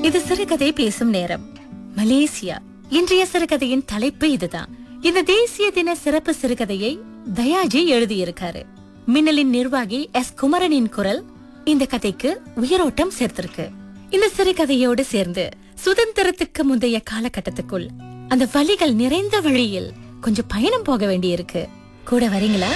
இது சிறுகதை பேசும் நேரம் மலேசியா இன்றைய சிறுகதையின் தலைப்பு இதுதான் இந்த தேசிய தின சிறப்பு சிறுகதையை தயாஜி எழுதியிருக்காரு மின்னலின் நிர்வாகி எஸ் குமரனின் குரல் இந்த கதைக்கு உயிரோட்டம் சேர்த்திருக்கு இந்த சிறுகதையோடு சேர்ந்து சுதந்திரத்துக்கு முந்தைய காலகட்டத்துக்குள் அந்த வழிகள் நிறைந்த வழியில் கொஞ்சம் பயணம் போக வேண்டியிருக்கு கூட வரீங்களா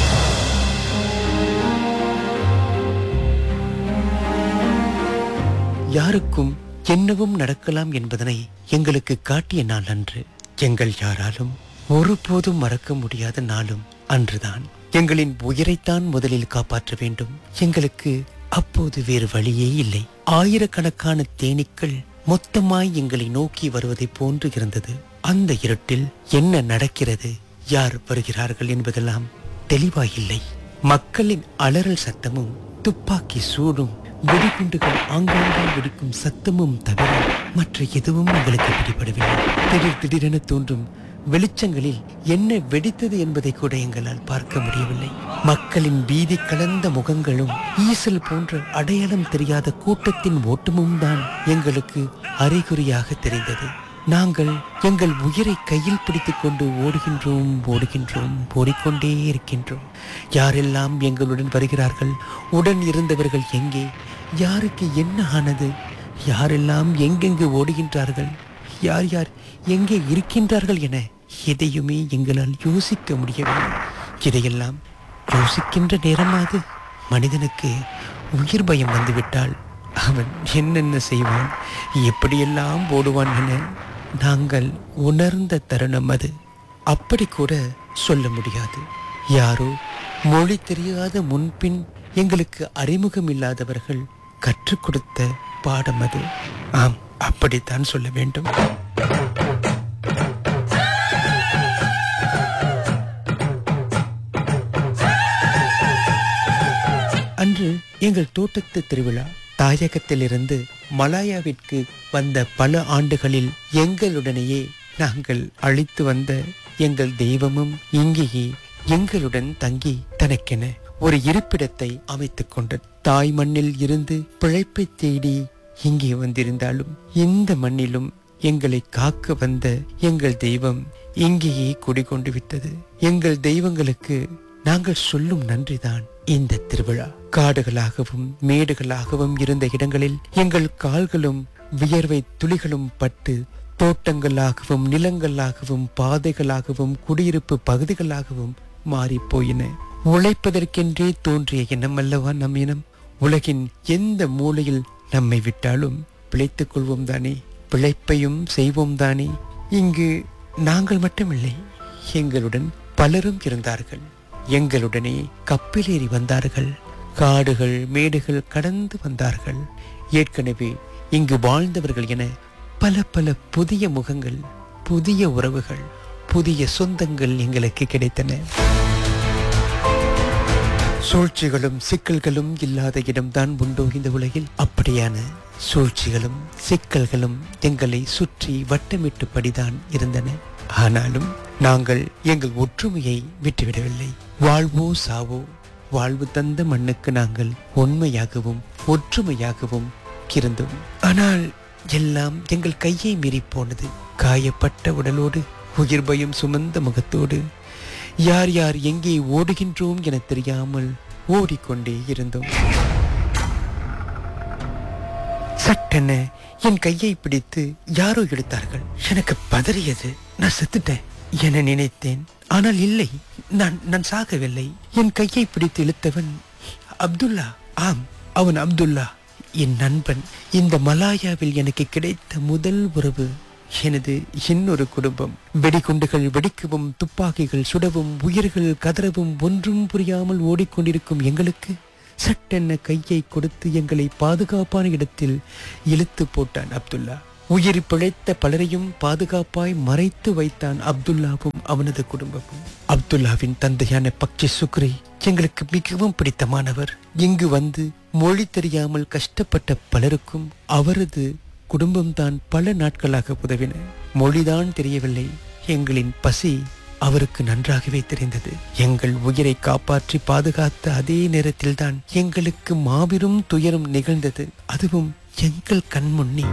யாருக்கும் என்னவும் நடக்கலாம் என்பதனை எங்களுக்கு காட்டிய நாள் அன்று எங்கள் யாராலும் ஒருபோதும் மறக்க முடியாத நாளும் அன்றுதான் எங்களின் உயிரைத்தான் முதலில் காப்பாற்ற வேண்டும் எங்களுக்கு அப்போது வேறு வழியே இல்லை ஆயிரக்கணக்கான தேனீக்கள் மொத்தமாய் எங்களை நோக்கி வருவதை போன்று இருந்தது அந்த இருட்டில் என்ன நடக்கிறது யார் வருகிறார்கள் என்பதெல்லாம் தெளிவாயில்லை மக்களின் அலறல் சத்தமும் துப்பாக்கி சூடும் வெடிகுண்டுகள் ஆங்காங்கே வெடிக்கும் சத்தமும் தவிர மற்ற எதுவும் எங்களுக்கு பிடிபடவில்லை திடீர் திடீரென தோன்றும் வெளிச்சங்களில் என்ன வெடித்தது என்பதை கூட எங்களால் பார்க்க முடியவில்லை மக்களின் பீதி கலந்த முகங்களும் ஈசல் போன்ற அடையாளம் தெரியாத கூட்டத்தின் ஓட்டமும் தான் எங்களுக்கு அறிகுறியாக தெரிந்தது நாங்கள் எங்கள் உயிரை கையில் பிடித்துக் கொண்டு ஓடுகின்றோம் ஓடுகின்றோம் ஓடிக்கொண்டே இருக்கின்றோம் யாரெல்லாம் எங்களுடன் வருகிறார்கள் உடன் இருந்தவர்கள் எங்கே யாருக்கு என்ன ஆனது யாரெல்லாம் எங்கெங்கு ஓடுகின்றார்கள் யார் யார் எங்கே இருக்கின்றார்கள் என எதையுமே எங்களால் யோசிக்க முடியவில்லை இதையெல்லாம் யோசிக்கின்ற நேரமாது மனிதனுக்கு உயிர் பயம் வந்துவிட்டால் அவன் என்னென்ன செய்வான் எப்படியெல்லாம் ஓடுவான் என நாங்கள் உணர்ந்த தருணம் அது அப்படி கூட சொல்ல முடியாது யாரோ மொழி தெரியாத முன்பின் எங்களுக்கு அறிமுகம் இல்லாதவர்கள் கற்றுக் கொடுத்த பாடம் அது ஆம் அப்படித்தான் சொல்ல வேண்டும் அன்று எங்கள் தோட்டத்து திருவிழா தாயகத்திலிருந்து மலாயாவிற்கு வந்த பல ஆண்டுகளில் எங்களுடனேயே நாங்கள் அழைத்து வந்த எங்கள் தெய்வமும் இங்கேயே எங்களுடன் தங்கி தனக்கென ஒரு இருப்பிடத்தை அமைத்துக் கொண்ட தாய் மண்ணில் இருந்து பிழைப்பை தேடி இங்கே வந்திருந்தாலும் இந்த மண்ணிலும் எங்களை காக்க வந்த எங்கள் தெய்வம் இங்கேயே குடிகொண்டு விட்டது எங்கள் தெய்வங்களுக்கு நாங்கள் சொல்லும் நன்றிதான் இந்த திருவிழா காடுகளாகவும் மேடுகளாகவும் இருந்த இடங்களில் எங்கள் கால்களும் வியர்வை துளிகளும் பட்டு தோட்டங்களாகவும் நிலங்களாகவும் பாதைகளாகவும் குடியிருப்பு பகுதிகளாகவும் மாறிப் போயின உழைப்பதற்கென்றே தோன்றிய இனம் அல்லவா நம் இனம் உலகின் எந்த மூலையில் நம்மை விட்டாலும் பிழைத்துக் கொள்வோம் தானே பிழைப்பையும் செய்வோம் தானே இங்கு நாங்கள் மட்டுமில்லை எங்களுடன் பலரும் இருந்தார்கள் எங்களுடனே கப்பிலேறி வந்தார்கள் காடுகள் மேடுகள் கடந்து வந்தார்கள் ஏற்கனவே இங்கு வாழ்ந்தவர்கள் என பல பல புதிய முகங்கள் புதிய உறவுகள் புதிய சொந்தங்கள் எங்களுக்கு கிடைத்தன சூழ்ச்சிகளும் சிக்கல்களும் இல்லாத இடம்தான் உண்டோ இந்த உலகில் அப்படியான சூழ்ச்சிகளும் சிக்கல்களும் எங்களை சுற்றி வட்டமிட்டுப்படிதான் இருந்தன ஆனாலும் நாங்கள் எங்கள் ஒற்றுமையை விட்டுவிடவில்லை வாழ்வோ சாவோ வாழ்வு தந்த மண்ணுக்கு நாங்கள் உண்மையாகவும் ஒற்றுமையாகவும் இருந்தோம் ஆனால் எல்லாம் எங்கள் கையை மீறி போனது காயப்பட்ட உடலோடு உயிர் பயம் சுமந்த முகத்தோடு யார் யார் எங்கே ஓடுகின்றோம் என தெரியாமல் ஓடிக்கொண்டே இருந்தோம் சட்டென என் கையை பிடித்து யாரோ இழுத்தார்கள் எனக்கு பதறியது நான் செத்துட்டேன் என நினைத்தேன் ஆனால் இல்லை நான் நான் சாகவில்லை என் கையை பிடித்து இழுத்தவன் அப்துல்லா ஆம் அவன் அப்துல்லா என் நண்பன் இந்த மலாயாவில் எனக்கு கிடைத்த முதல் உறவு எனது இன்னொரு குடும்பம் வெடிகுண்டுகள் வெடிக்கவும் துப்பாக்கிகள் சுடவும் உயிர்கள் கதறவும் ஒன்றும் புரியாமல் ஓடிக்கொண்டிருக்கும் எங்களுக்கு சட்டென்ன கையை கொடுத்து எங்களை பாதுகாப்பான இடத்தில் இழுத்து போட்டான் அப்துல்லா உயிர் பிழைத்த பலரையும் பாதுகாப்பாய் மறைத்து வைத்தான் அப்துல்லாவும் அவனது குடும்பமும் அப்துல்லாவின் தந்தையான பக்ஷி சுக்ரி எங்களுக்கு மிகவும் பிடித்தமானவர் இங்கு வந்து மொழி தெரியாமல் கஷ்டப்பட்ட பலருக்கும் அவரது குடும்பம்தான் பல நாட்களாக உதவின மொழிதான் தெரியவில்லை எங்களின் பசி அவருக்கு நன்றாகவே தெரிந்தது எங்கள் உயிரை காப்பாற்றி பாதுகாத்த அதே நேரத்தில்தான் எங்களுக்கு மாபெரும் துயரம் நிகழ்ந்தது அதுவும் எங்கள் கண் முன்னே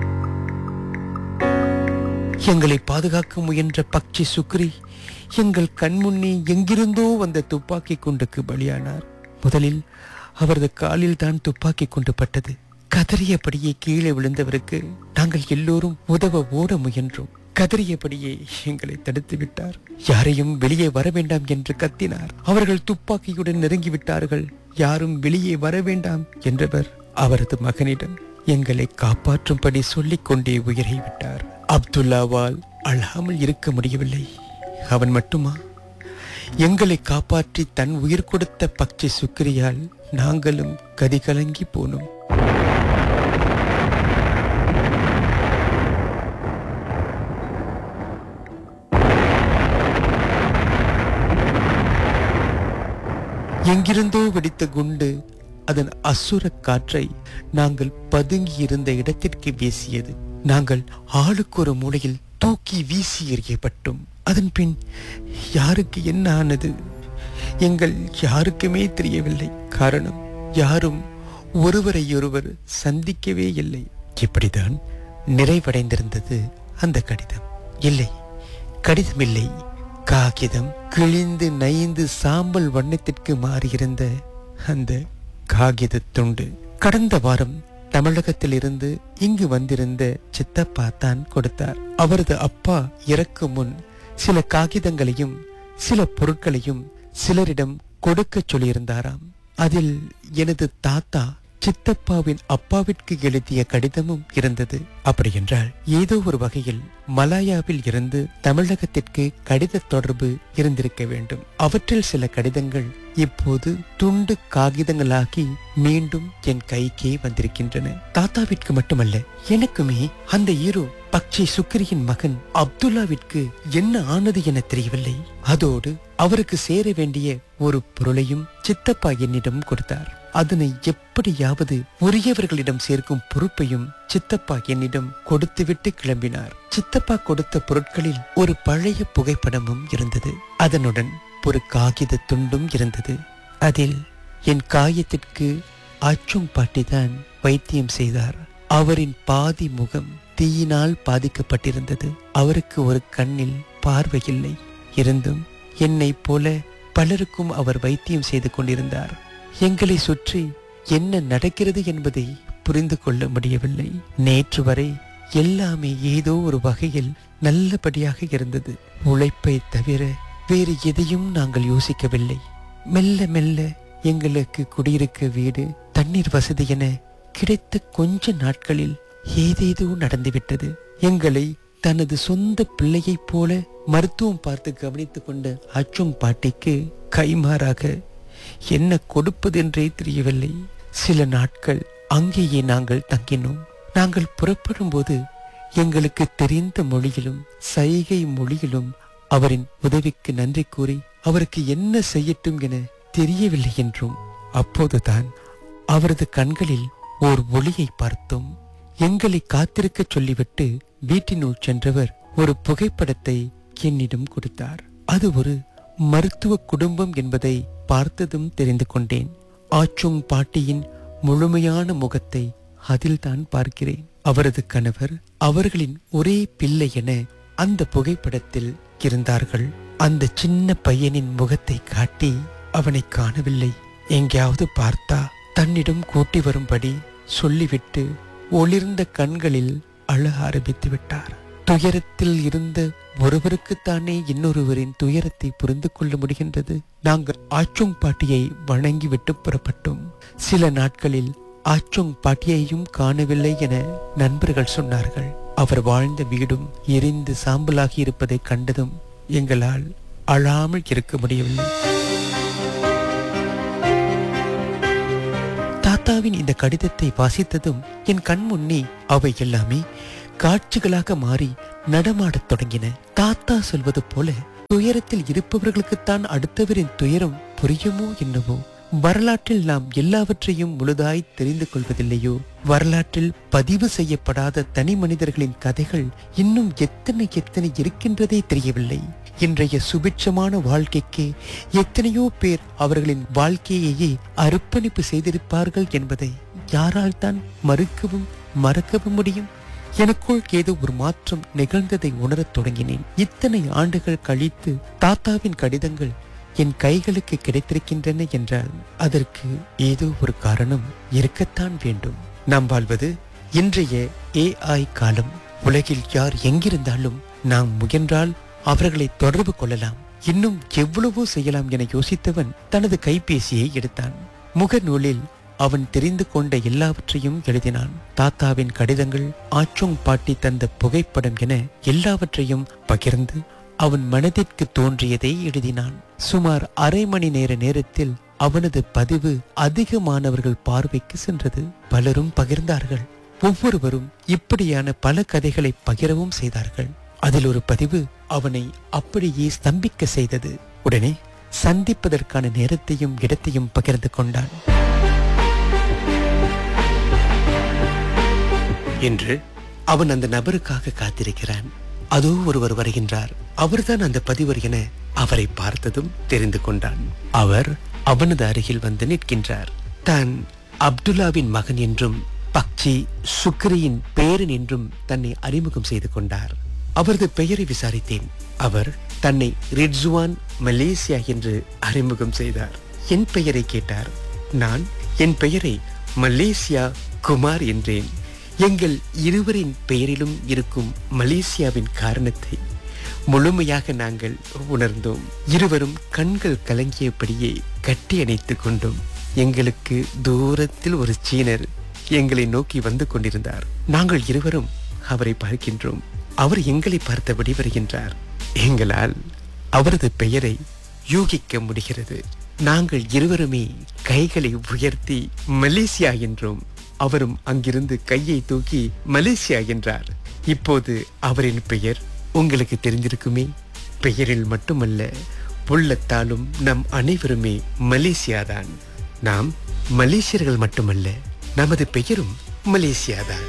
எங்களை பாதுகாக்க முயன்ற பக்ஷி சுக்ரி எங்கள் கண் முன்னே எங்கிருந்தோ வந்த துப்பாக்கி குண்டுக்கு பலியானார் முதலில் அவரது காலில் தான் துப்பாக்கி குண்டு பட்டது கதறியபடியே கீழே விழுந்தவருக்கு நாங்கள் எல்லோரும் உதவ ஓட முயன்றோம் கதறியபடியே எங்களை தடுத்து விட்டார் யாரையும் வெளியே வர வேண்டாம் என்று கத்தினார் அவர்கள் துப்பாக்கியுடன் நெருங்கி விட்டார்கள் யாரும் வெளியே வர வேண்டாம் என்றவர் அவரது மகனிடம் எங்களை காப்பாற்றும்படி சொல்லிக் கொண்டே உயிரை விட்டார் அப்துல்லாவால் அழாமல் இருக்க முடியவில்லை அவன் மட்டுமா எங்களை காப்பாற்றி தன் உயிர் கொடுத்த பக்ஷி சுக்கிரியால் நாங்களும் கதிகலங்கி போனோம் எங்கிருந்தோ வெடித்த குண்டு அதன் அசுர காற்றை நாங்கள் பதுங்கி இருந்த இடத்திற்கு வீசியது நாங்கள் ஆளுக்கு ஒரு மூலையில் தூக்கி வீசி எறியப்பட்டோம் அதன் பின் யாருக்கு என்ன ஆனது எங்கள் யாருக்குமே தெரியவில்லை காரணம் யாரும் ஒருவரையொருவர் சந்திக்கவே இல்லை இப்படிதான் நிறைவடைந்திருந்தது அந்த கடிதம் இல்லை கடிதம் இல்லை காகிதம் கிழிந்து நைந்து சாம்பல் வண்ணத்திற்கு மாறியிருந்த அந்த காகித துண்டு கடந்த வாரம் தமிழகத்திலிருந்து இங்கு வந்திருந்த சித்தப்பா தான் கொடுத்தார் அவரது அப்பா இறக்கும் முன் சில காகிதங்களையும் சில பொருட்களையும் சிலரிடம் கொடுக்கச் சொல்லியிருந்தாராம் அதில் எனது தாத்தா சித்தப்பாவின் அப்பாவிற்கு எழுதிய கடிதமும் இருந்தது அப்படி என்றால் ஏதோ ஒரு வகையில் மலாயாவில் இருந்து தமிழகத்திற்கு கடித தொடர்பு இருந்திருக்க வேண்டும் அவற்றில் சில கடிதங்கள் இப்போது துண்டு காகிதங்களாகி மீண்டும் என் கைக்கே வந்திருக்கின்றன தாத்தாவிற்கு மட்டுமல்ல எனக்குமே அந்த ஈரோ பக்ஷி சுக்கிரியின் மகன் அப்துல்லாவிற்கு என்ன ஆனது என தெரியவில்லை அதோடு அவருக்கு சேர வேண்டிய ஒரு பொருளையும் சித்தப்பா என்னிடம் கொடுத்தார் அதனை எப்படியாவது உரியவர்களிடம் சேர்க்கும் பொறுப்பையும் சித்தப்பா என்னிடம் கொடுத்துவிட்டு கிளம்பினார் சித்தப்பா கொடுத்த பொருட்களில் ஒரு பழைய புகைப்படமும் இருந்தது அதனுடன் ஒரு காகித துண்டும் இருந்தது அதில் என் காயத்திற்கு அச்சும் பாட்டிதான் வைத்தியம் செய்தார் அவரின் பாதி முகம் தீயினால் பாதிக்கப்பட்டிருந்தது அவருக்கு ஒரு கண்ணில் பார்வையில்லை இருந்தும் என்னைப் போல பலருக்கும் அவர் வைத்தியம் செய்து கொண்டிருந்தார் எங்களை சுற்றி என்ன நடக்கிறது என்பதை புரிந்து கொள்ள முடியவில்லை நேற்று வரை எல்லாமே ஏதோ ஒரு வகையில் நல்லபடியாக இருந்தது உழைப்பை தவிர வேறு எதையும் நாங்கள் யோசிக்கவில்லை மெல்ல மெல்ல எங்களுக்கு குடியிருக்க வீடு தண்ணீர் வசதி என கிடைத்த கொஞ்ச நாட்களில் ஏதேதோ நடந்துவிட்டது எங்களை தனது சொந்த பிள்ளையைப் போல மருத்துவம் பார்த்து கவனித்துக் கொண்ட அச்சும் பாட்டிக்கு கைமாறாக என்ன கொடுப்பதென்றே தெரியவில்லை சில நாட்கள் அங்கேயே நாங்கள் தங்கினோம் நாங்கள் புறப்படும் போது எங்களுக்கு தெரிந்த மொழியிலும் சைகை மொழியிலும் அவரின் உதவிக்கு நன்றி கூறி அவருக்கு என்ன செய்யட்டும் என தெரியவில்லை என்றும் அப்போதுதான் அவரது கண்களில் ஓர் ஒளியை பார்த்தோம் எங்களை காத்திருக்கச் சொல்லிவிட்டு வீட்டினுள் சென்றவர் ஒரு புகைப்படத்தை என்னிடம் கொடுத்தார் அது ஒரு மருத்துவ குடும்பம் என்பதை பார்த்ததும் தெரிந்து கொண்டேன் ஆச்சுங் பாட்டியின் முழுமையான முகத்தை அதில்தான் பார்க்கிறேன் அவரது கணவர் அவர்களின் ஒரே பிள்ளை என அந்த புகைப்படத்தில் இருந்தார்கள் அந்த சின்ன பையனின் முகத்தை காட்டி அவனை காணவில்லை எங்கேயாவது பார்த்தா தன்னிடம் கூட்டி வரும்படி சொல்லிவிட்டு ஒளிர்ந்த கண்களில் அழ ஆரம்பித்து விட்டார் துயரத்தில் இருந்த ஒருவருக்குத்தானே இன்னொருவரின் துயரத்தை புரிந்து கொள்ள முடிகின்றது நாங்கள் ஆச்சோங் பாட்டியை வணங்கிவிட்டு புறப்பட்டோம் சில நாட்களில் ஆச்சோங் பாட்டியையும் காணவில்லை என நண்பர்கள் சொன்னார்கள் அவர் வாழ்ந்த வீடும் எரிந்து சாம்பலாகி இருப்பதை கண்டதும் எங்களால் அழாமல் இருக்க முடியவில்லை தாத்தாவின் இந்த கடிதத்தை வாசித்ததும் என் கண் முன்னே அவை எல்லாமே காட்சிகளாக மாறி நடமாடத் தொடங்கின தாத்தா சொல்வது போல துயரத்தில் இருப்பவர்களுக்குத்தான் அடுத்தவரின் துயரம் புரியுமோ என்னவோ வரலாற்றில் நாம் எல்லாவற்றையும் முழுதாய் தெரிந்து கொள்வதில்லையோ வரலாற்றில் பதிவு செய்யப்படாத தனி மனிதர்களின் கதைகள் இன்னும் எத்தனை எத்தனை இருக்கின்றதே தெரியவில்லை இன்றைய சுபிட்சமான வாழ்க்கைக்கு எத்தனையோ பேர் அவர்களின் வாழ்க்கையையே அர்ப்பணிப்பு செய்திருப்பார்கள் என்பதை யாரால் தான் மறுக்கவும் மறக்கவும் முடியும் எனக்குள் ஏதோ ஒரு மாற்றம் நிகழ்ந்ததை உணரத் தொடங்கினேன் இத்தனை ஆண்டுகள் கழித்து தாத்தாவின் கடிதங்கள் என் கைகளுக்கு கிடைத்திருக்கின்றன என்றால் அதற்கு ஏதோ ஒரு காரணம் இருக்கத்தான் வேண்டும் நாம் வாழ்வது இன்றைய ஏஐ காலம் உலகில் யார் எங்கிருந்தாலும் நாம் முயன்றால் அவர்களை தொடர்பு கொள்ளலாம் இன்னும் எவ்வளவோ செய்யலாம் என யோசித்தவன் தனது கைபேசியை எடுத்தான் முகநூலில் அவன் தெரிந்து கொண்ட எல்லாவற்றையும் எழுதினான் தாத்தாவின் கடிதங்கள் ஆச்சோங் பாட்டி தந்த புகைப்படம் என எல்லாவற்றையும் பகிர்ந்து அவன் மனதிற்கு தோன்றியதை எழுதினான் சுமார் அரை மணி நேர நேரத்தில் அவனது பதிவு அதிகமானவர்கள் பார்வைக்கு சென்றது பலரும் பகிர்ந்தார்கள் ஒவ்வொருவரும் இப்படியான பல கதைகளை பகிரவும் செய்தார்கள் அதில் ஒரு பதிவு அவனை அப்படியே ஸ்தம்பிக்க செய்தது உடனே சந்திப்பதற்கான நேரத்தையும் இடத்தையும் பகிர்ந்து கொண்டான் என்று அவன் அந்த நபருக்காக காத்திருக்கிறான் அதோ ஒருவர் வருகின்றார் அவர்தான் அந்த பதிவர் என அவரை பார்த்ததும் தெரிந்து கொண்டான் அவர் அவனது அருகில் வந்து நிற்கின்றார் தான் அப்துல்லாவின் மகன் என்றும் பக்சி சுக்ரியின் பேரன் என்றும் தன்னை அறிமுகம் செய்து கொண்டார் அவரது பெயரை விசாரித்தேன் அவர் தன்னை ரிட்ஜுவான் மலேசியா என்று அறிமுகம் செய்தார் என் பெயரை கேட்டார் நான் என் பெயரை மலேசியா குமார் என்றேன் எங்கள் இருவரின் பெயரிலும் இருக்கும் மலேசியாவின் காரணத்தை முழுமையாக நாங்கள் உணர்ந்தோம் இருவரும் கண்கள் கலங்கியபடியே கட்டி அணைத்துக் கொண்டோம் எங்களுக்கு தூரத்தில் ஒரு சீனர் எங்களை நோக்கி வந்து கொண்டிருந்தார் நாங்கள் இருவரும் அவரை பார்க்கின்றோம் அவர் எங்களை பார்த்தபடி வருகின்றார் எங்களால் அவரது பெயரை யூகிக்க முடிகிறது நாங்கள் இருவருமே கைகளை உயர்த்தி மலேசியா என்றோம் அவரும் அங்கிருந்து கையை தூக்கி மலேசியா என்றார் இப்போது அவரின் பெயர் உங்களுக்கு தெரிந்திருக்குமே பெயரில் மட்டுமல்ல உள்ளத்தாலும் நம் அனைவருமே மலேசியாதான் நாம் மலேசியர்கள் மட்டுமல்ல நமது பெயரும் மலேசியாதான்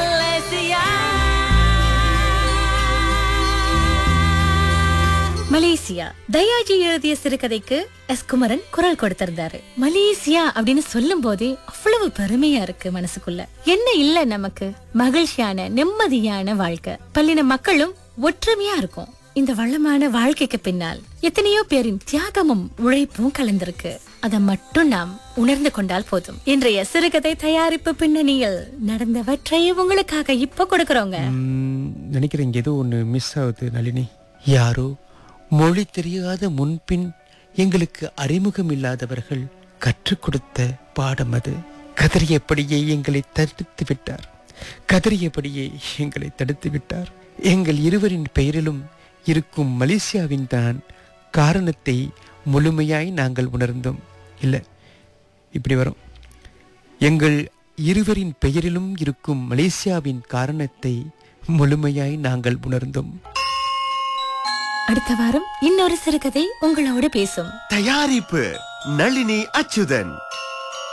மலேசியா தயாஜி எழுதிய சிறுகதைக்கு எஸ் குமரன் குரல் கொடுத்திருந்தாரு மலேசியா அப்படின்னு சொல்லும் போதே அவ்வளவு பெருமையா இருக்கு மனசுக்குள்ள என்ன இல்ல நமக்கு மகிழ்ச்சியான நிம்மதியான வாழ்க்கை பல்லின மக்களும் ஒற்றுமையா இருக்கும் இந்த வளமான வாழ்க்கைக்கு பின்னால் எத்தனையோ பேரின் தியாகமும் உழைப்பும் கலந்திருக்கு அதை மட்டும் நாம் உணர்ந்து கொண்டால் போதும் இன்றைய சிறுகதை தயாரிப்பு பின்னணியில் நடந்தவற்றை உங்களுக்காக இப்ப கொடுக்கறோங்க ம், நினைக்கிறேன் இங்க ஏதோ ஒன்று மிஸ் ஆகுது நளினி யாரோ மொழி தெரியாத முன்பின் எங்களுக்கு அறிமுகம் இல்லாதவர்கள் கற்றுக் கொடுத்த பாடம் அது கதறியபடியே எங்களை தடுத்து விட்டார் கதறியபடியே எங்களை தடுத்து விட்டார் எங்கள் இருவரின் பெயரிலும் இருக்கும் மலேசியாவின் தான் காரணத்தை முழுமையாய் நாங்கள் உணர்ந்தோம் இல்லை இப்படி வரும் எங்கள் இருவரின் பெயரிலும் இருக்கும் மலேசியாவின் காரணத்தை முழுமையாய் நாங்கள் உணர்ந்தோம் அடுத்த வாரம் இன்னொரு சிறுகதை உங்களோடு பேசும் தயாரிப்பு நளினி அச்சுதன்